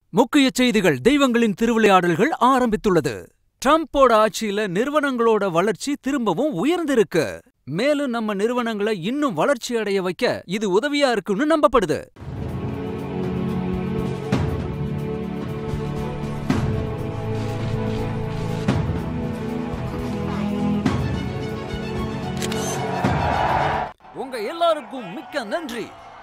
முக்கிய செய்திகள் தெய்வங்களின் திருவிளையாடல்கள் ஆரம்பித்துள்ளது ட்ரம்போட ஆட்சியில நிறுவனங்களோட வளர்ச்சி திரும்பவும் உயர்ந்திருக்கு மேலும் நம்ம நிறுவனங்களை இன்னும் வளர்ச்சி அடைய வைக்க இது உதவியா இருக்குன்னு நம்பப்படுது உங்க எல்லாருக்கும் மிக்க நன்றி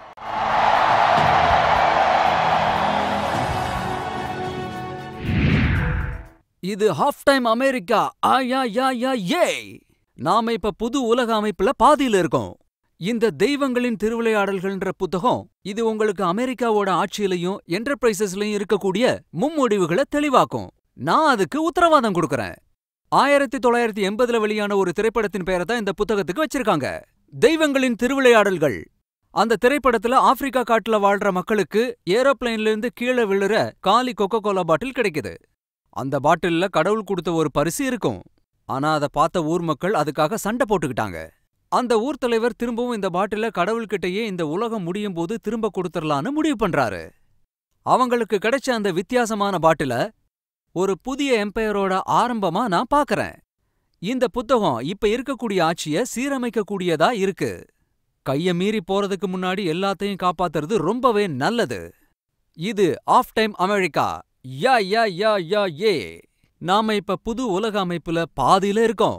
இது ஹாஃப் டைம் அமெரிக்கா ஆயா யா யா ஏ நாம இப்ப புது உலக அமைப்புல பாதியில இருக்கோம் இந்த தெய்வங்களின் திருவிளையாடல்கள்ன்ற புத்தகம் இது உங்களுக்கு அமெரிக்காவோட ஆட்சியிலையும் என்டர்பிரைசஸ்லயும் இருக்கக்கூடிய மும்மொழிவுகளை தெளிவாக்கும் நான் அதுக்கு உத்தரவாதம் கொடுக்கறேன் ஆயிரத்தி தொள்ளாயிரத்தி எண்பதுல வெளியான ஒரு திரைப்படத்தின் பெயரை தான் இந்த புத்தகத்துக்கு வச்சிருக்காங்க தெய்வங்களின் திருவிளையாடல்கள் அந்த திரைப்படத்துல ஆப்பிரிக்கா காட்டுல வாழ்ற மக்களுக்கு ஏரோப்ளேன்ல இருந்து கீழே விழுற காலி கொக்கோ கோலா பாட்டில் கிடைக்குது அந்த பாட்டில்ல கடவுள் கொடுத்த ஒரு பரிசு இருக்கும் ஆனா அதை பார்த்த ஊர் மக்கள் அதுக்காக சண்டை போட்டுக்கிட்டாங்க அந்த ஊர் தலைவர் திரும்பவும் இந்த பாட்டில கடவுள்கிட்டயே இந்த உலகம் முடியும் போது திரும்ப கொடுத்துடலான்னு முடிவு பண்றாரு அவங்களுக்கு கிடைச்ச அந்த வித்தியாசமான பாட்டில ஒரு புதிய எம்பையரோட ஆரம்பமா நான் பார்க்கறேன் இந்த புத்தகம் இப்ப இருக்கக்கூடிய ஆட்சிய சீரமைக்கக்கூடியதா இருக்கு கைய மீறி போறதுக்கு முன்னாடி எல்லாத்தையும் காப்பாத்துறது ரொம்பவே நல்லது இது ஆஃப் டைம் அமெரிக்கா யா யா யா யா ஏ நாம இப்ப புது உலக அமைப்புல பாதியில இருக்கோம்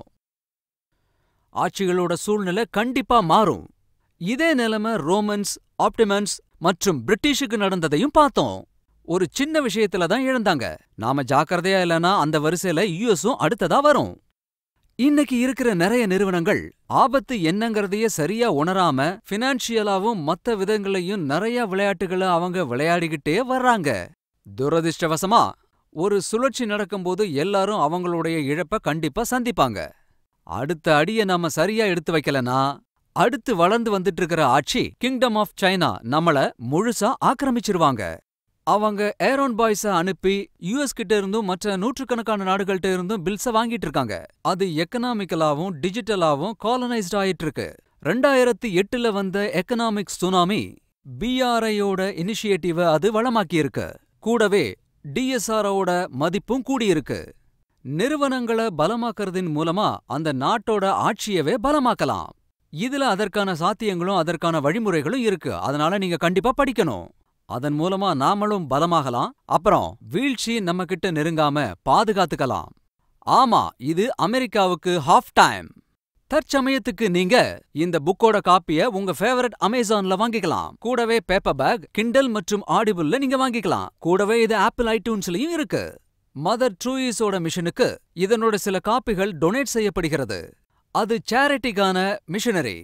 ஆட்சிகளோட சூழ்நிலை கண்டிப்பா மாறும் இதே நிலைமை ரோமன்ஸ் ஆப்டிமன்ஸ் மற்றும் பிரிட்டிஷுக்கு நடந்ததையும் பார்த்தோம் ஒரு சின்ன விஷயத்துல தான் இழந்தாங்க நாம ஜாக்கிரதையா இல்லனா அந்த வரிசையில யுஎஸும் அடுத்ததா வரும் இன்னைக்கு இருக்கிற நிறைய நிறுவனங்கள் ஆபத்து என்னங்கறதையே சரியா உணராம பினான்சியலாவும் மத்த விதங்களையும் நிறைய விளையாட்டுகளை அவங்க விளையாடிக்கிட்டே வர்றாங்க துரதிர்ஷ்டவசமா ஒரு சுழற்சி நடக்கும்போது எல்லாரும் அவங்களுடைய இழப்ப கண்டிப்பா சந்திப்பாங்க அடுத்த அடிய நாம சரியா எடுத்து வைக்கலனா அடுத்து வளர்ந்து வந்துட்டு இருக்கிற ஆட்சி கிங்டம் ஆஃப் சைனா நம்மள முழுசா ஆக்கிரமிச்சிருவாங்க அவங்க ஏரோன் பாய்ஸ அனுப்பி யுஎஸ் கிட்ட இருந்தும் மற்ற நூற்றுக்கணக்கான நாடுகள்ட்ட இருந்தும் பில்ஸ வாங்கிட்டு இருக்காங்க அது எக்கனாமிக்கலாவும் டிஜிட்டலாவும் காலனைஸ்ட் ஆயிட்டு இருக்கு ரெண்டாயிரத்தி எட்டுல வந்த எக்கனாமிக் சுனாமி பிஆர்ஐயோட இனிஷியேட்டிவ அது வளமாக்கி இருக்கு கூடவே டிஎஸ்ஆரோட மதிப்பும் கூடியிருக்கு நிறுவனங்களை பலமாக்கறதின் மூலமா அந்த நாட்டோட ஆட்சியவே பலமாக்கலாம் இதுல அதற்கான சாத்தியங்களும் அதற்கான வழிமுறைகளும் இருக்கு அதனால நீங்க கண்டிப்பா படிக்கணும் அதன் மூலமா நாமளும் பலமாகலாம் அப்புறம் வீழ்ச்சி நம்ம கிட்ட நெருங்காம பாதுகாத்துக்கலாம் ஆமா இது அமெரிக்காவுக்கு ஹாஃப் டைம் தற்சமயத்துக்கு நீங்க இந்த புக்கோட காப்பிய உங்க ஃபேவரட் அமேசான்ல வாங்கிக்கலாம் கூடவே பேப்பர் பேக் கிண்டல் மற்றும் ஆடிபிள்ல நீங்க வாங்கிக்கலாம் கூடவே இது ஆப்பிள் ஐடியூன்ஸ்லயும் இருக்கு மதர் ட்ரூயிஸோட மிஷனுக்கு இதனோட சில காப்பிகள் டொனேட் செய்யப்படுகிறது அது சேரிட்டிக்கான மிஷனரி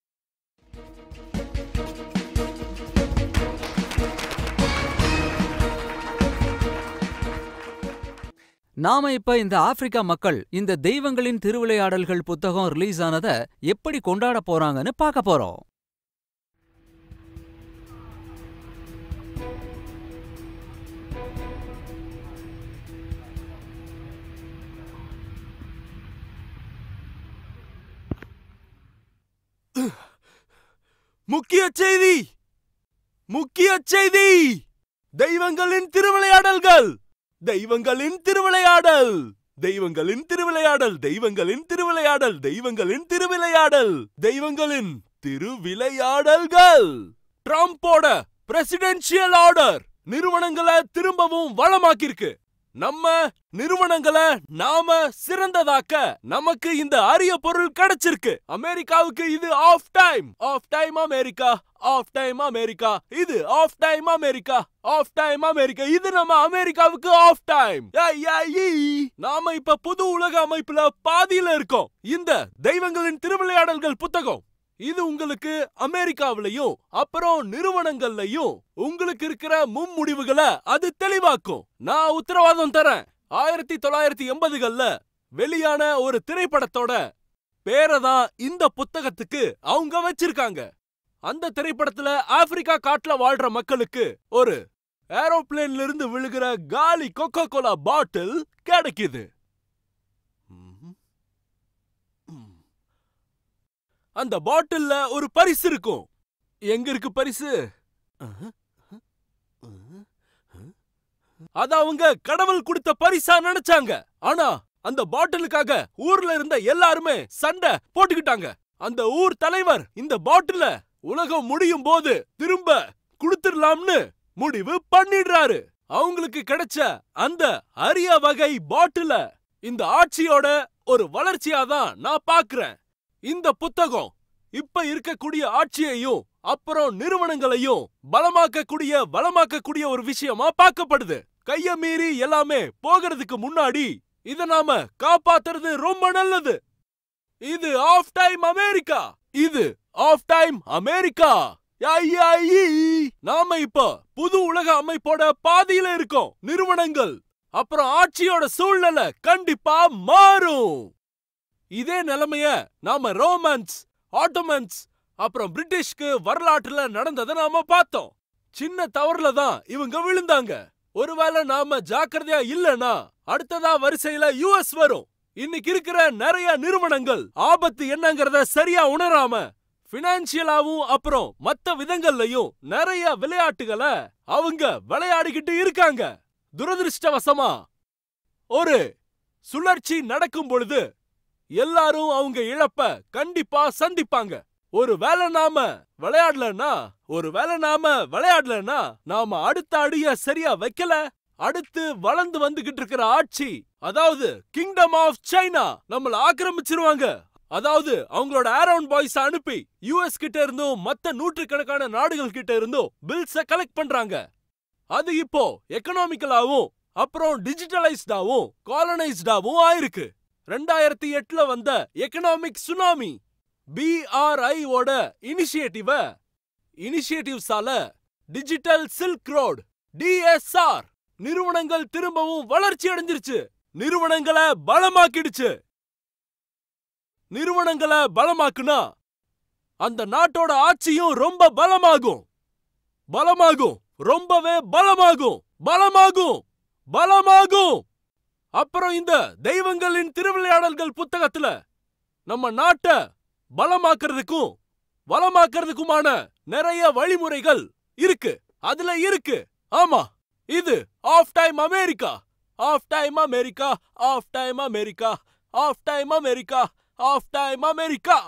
நாம இப்ப இந்த ஆப்பிரிக்கா மக்கள் இந்த தெய்வங்களின் திருவிளையாடல்கள் புத்தகம் ரிலீஸ் ஆனத எப்படி கொண்டாட போறாங்கன்னு பார்க்க போறோம் முக்கிய செய்தி முக்கிய செய்தி தெய்வங்களின் திருவிளையாடல்கள் தெய்வங்களின் திருவிளையாடல் தெய்வங்களின் திருவிளையாடல் தெய்வங்களின் திருவிளையாடல் தெய்வங்களின் திருவிளையாடல் தெய்வங்களின் திருவிளையாடல்கள் ட்ரம்போட பிரசிடென்ஷியல் ஆர்டர் நிறுவனங்களை திரும்பவும் வளமாக்கிருக்கு நம்ம நிறுவனங்களை நாம சிறந்ததாக்க நமக்கு இந்த அரிய பொருள் கிடைச்சிருக்கு அமெரிக்காவுக்கு இது off time off time America off time America இது off time America off time America இது நம்ம அமெரிக்காவுக்கு ஆஃப் டைம் நாம இப்ப புது உலக அமைப்புல பாதியில இருக்கோம் இந்த தெய்வங்களின் திருவிளையாடல்கள் புத்தகம் இது உங்களுக்கு அமெரிக்காவிலையும் அப்புறம் நிறுவனங்கள்லயும் உங்களுக்கு இருக்கிற முன்முடிவுகளை அது தெளிவாக்கும் நான் உத்தரவாதம் தரேன் ஆயிரத்தி தொள்ளாயிரத்தி எண்பதுகள்ல வெளியான ஒரு திரைப்படத்தோட பேரை தான் இந்த புத்தகத்துக்கு அவங்க வச்சிருக்காங்க அந்த திரைப்படத்துல ஆப்பிரிக்கா காட்டுல வாழ்ற மக்களுக்கு ஒரு ஏரோப்ளேன்ல இருந்து விழுகிற காலி கொக்கோ கோலா பாட்டில் கிடைக்குது அந்த பாட்டில்ல ஒரு பரிசு இருக்கும் எங்க இருக்கு பரிசு அத அவங்க கடவுள் கொடுத்த பரிசா நினைச்சாங்க ஆனா அந்த பாட்டிலுக்காக ஊர்ல இருந்த எல்லாருமே சண்டை போட்டுக்கிட்டாங்க அந்த ஊர் தலைவர் இந்த பாட்டில உலகம் முடியும் போது திரும்ப குடுத்துடலாம்னு முடிவு பண்ணிடுறாரு அவங்களுக்கு கிடைச்ச அந்த அரிய வகை பாட்டில இந்த ஆட்சியோட ஒரு வளர்ச்சியா தான் நான் பாக்குறேன் இந்த புத்தகம் இப்ப இருக்கக்கூடிய ஆட்சியையும் அப்புறம் நிறுவனங்களையும் பலமாக்கக்கூடிய வளமாக்கக்கூடிய ஒரு விஷயமா பார்க்கப்படுது கைய மீறி எல்லாமே போகிறதுக்கு முன்னாடி இத நாம காப்பாத்துறது ரொம்ப நல்லது இது ஆஃப் டைம் அமெரிக்கா இது ஆஃப் டைம் அமெரிக்கா ஐஐஇ. நாம இப்ப புது உலக அமைப்போட பாதியில இருக்கோம் நிறுவனங்கள் அப்புறம் ஆட்சியோட சூழ்நிலை கண்டிப்பா மாறும் இதே நிலைமைய நாம ரோமன்ஸ் ஆட்டோமன்ஸ் அப்புறம் பிரிட்டிஷ்க்கு வரலாற்றுல நடந்ததை நாம பார்த்தோம் சின்ன தவறுல தான் இவங்க விழுந்தாங்க ஒருவேளை நாம ஜாக்கிரதையா இல்லனா அடுத்ததா வரிசையில யுஎஸ் வரும் இன்னைக்கு இருக்கிற நிறைய நிறுவனங்கள் ஆபத்து என்னங்கறத சரியா உணராம பினான்சியலாவும் அப்புறம் மத்த விதங்கள்லயும் நிறைய விளையாட்டுகளை அவங்க விளையாடிக்கிட்டு இருக்காங்க துரதிருஷ்டவசமா ஒரு சுழற்சி நடக்கும் பொழுது எல்லாரும் அவங்க இழப்ப கண்டிப்பா சந்திப்பாங்க ஒரு வேலை நாம விளையாடலன்னா ஒரு வேலை நாம விளையாடலன்னா நாம அடுத்த அடிய சரியா வைக்கல அடுத்து வளர்ந்து வந்துகிட்டு இருக்கிற ஆட்சி அதாவது கிங்டம் ஆஃப் சைனா நம்மள ஆக்கிரமிச்சிருவாங்க அதாவது அவங்களோட ஏரோன் பாய்ஸ் அனுப்பி யுஎஸ் கிட்ட இருந்தும் மத்த நூற்றுக்கணக்கான நாடுகள் கிட்ட இருந்தும் பில்ஸ கலெக்ட் பண்றாங்க அது இப்போ எக்கனாமிக்கலாவும் அப்புறம் டிஜிட்டலைஸ்டாவும் காலனைஸ்டாவும் ஆயிருக்கு ரெண்டாயிரத்தி எட்டுல வந்த எக்கனாமிக் சுனாமி பிஆர்ஐ ஓட இனிஷியேட்டிவ இனிஷியேட்டிவ்ஸால டிஜிட்டல் சில்க் ரோட் டிஎஸ்ஆர் நிறுவனங்கள் திரும்பவும் வளர்ச்சி அடைஞ்சிருச்சு நிறுவனங்களை பலமாக்கிடுச்சு நிறுவனங்களை பலமாக்குனா அந்த நாட்டோட ஆட்சியும் ரொம்ப பலமாகும் பலமாகும் ரொம்பவே பலமாகும் பலமாகும் பலமாகும் அப்புறம் இந்த தெய்வங்களின் திருவிளையாடல்கள் புத்தகத்துல நம்ம நாட்ட பலமாக்குறதுக்கும் வளமாக்குறதுக்குமான நிறைய வழிமுறைகள் இருக்கு அதுல இருக்கு ஆமா இது off time America off time America off time America off time America off time America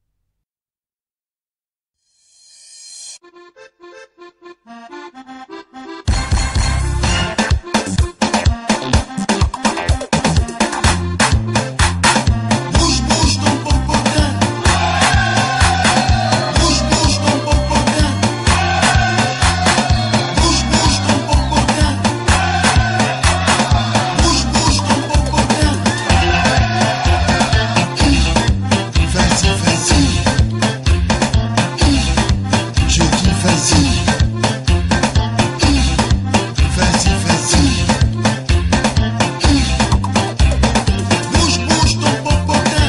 Bouge, bouge ton popotin. Bouge, bouge ton popotin. Bouge, bouge ton popotin. Bouge, bouge ton popotin. Vas-y, vas-y. Je dis vas-y. Vas-y, vas-y. Bouge, bouge ton popotin.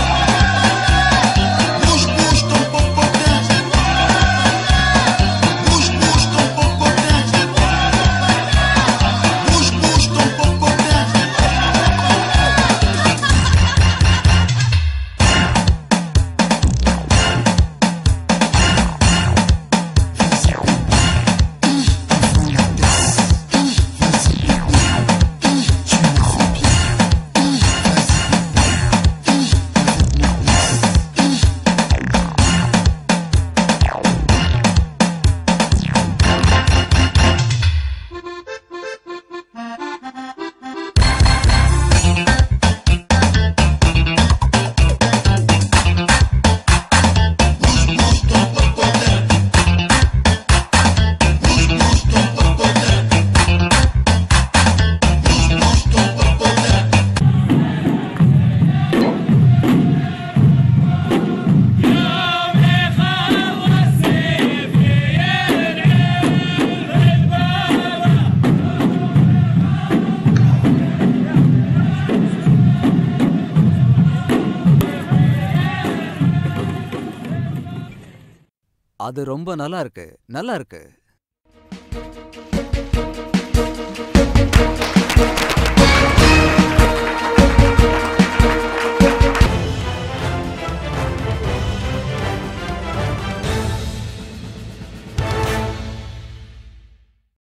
Bouge, bouge ton popotin. Bouge, bouge ton popotin. Bouge, bouge ton popotin. Vas-y, bébé. Avant la baisse. Vas-y, bébé. Tu me rends bien. Vas-y, bébé. Avec ma baisse. Bouge, bouge ton popotin. Bouge, bouge ton popotin. Bouge, bouge ton popotin. அது ரொம்ப நல்லா இருக்கு நல்லா இருக்கு